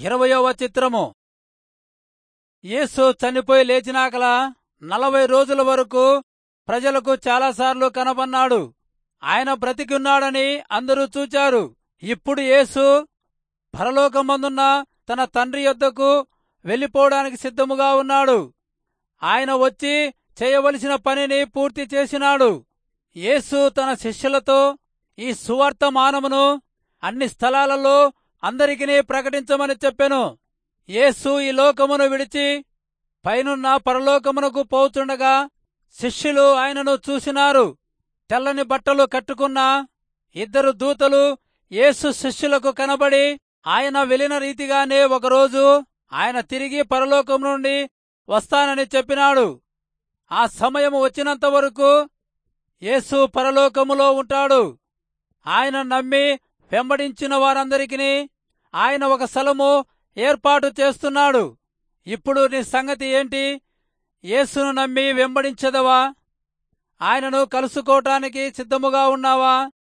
ఇరవయవ చిత్రము యేసు చనిపోయి లేచినాకలా నలభై రోజుల వరకు ప్రజలకు చాలాసార్లు కనబన్నాడు ఆయన బ్రతికున్నాడని అందరూ చూచారు ఇప్పుడు యేసు పరలోకమందున్న తన తండ్రి యొద్దకు వెళ్లిపోవడానికి సిద్ధముగా ఉన్నాడు ఆయన వచ్చి చేయవలసిన పనిని పూర్తి చేసినాడు యేసు తన శిష్యులతో ఈ సువార్తమానమును అన్ని స్థలాలలో అందరికీ ప్రకటించమని చెప్పెను యేసు ఈ లోకమును విడిచి పైనున్న పరలోకమునకు పోచుండగా శిష్యులు ఆయనను చూసినారు తెల్లని బట్టలు కట్టుకున్న ఇద్దరు దూతలు యేసు శిష్యులకు కనబడి ఆయన వెళ్లిన రీతిగానే ఒకరోజు ఆయన తిరిగి పరలోకం నుండి వస్తానని చెప్పినాడు ఆ సమయం వచ్చినంత వరకు యేసు పరలోకములో ఉంటాడు ఆయన నమ్మి వెంబడించిన వారందరికీ ఆయన ఒక స్థలము ఏర్పాటు చేస్తున్నాడు ఇప్పుడు నీ సంగతి ఏంటి యేసును నమ్మి వెంబడించదవా ఆయనను కలుసుకోవటానికి సిద్ధముగా ఉన్నావా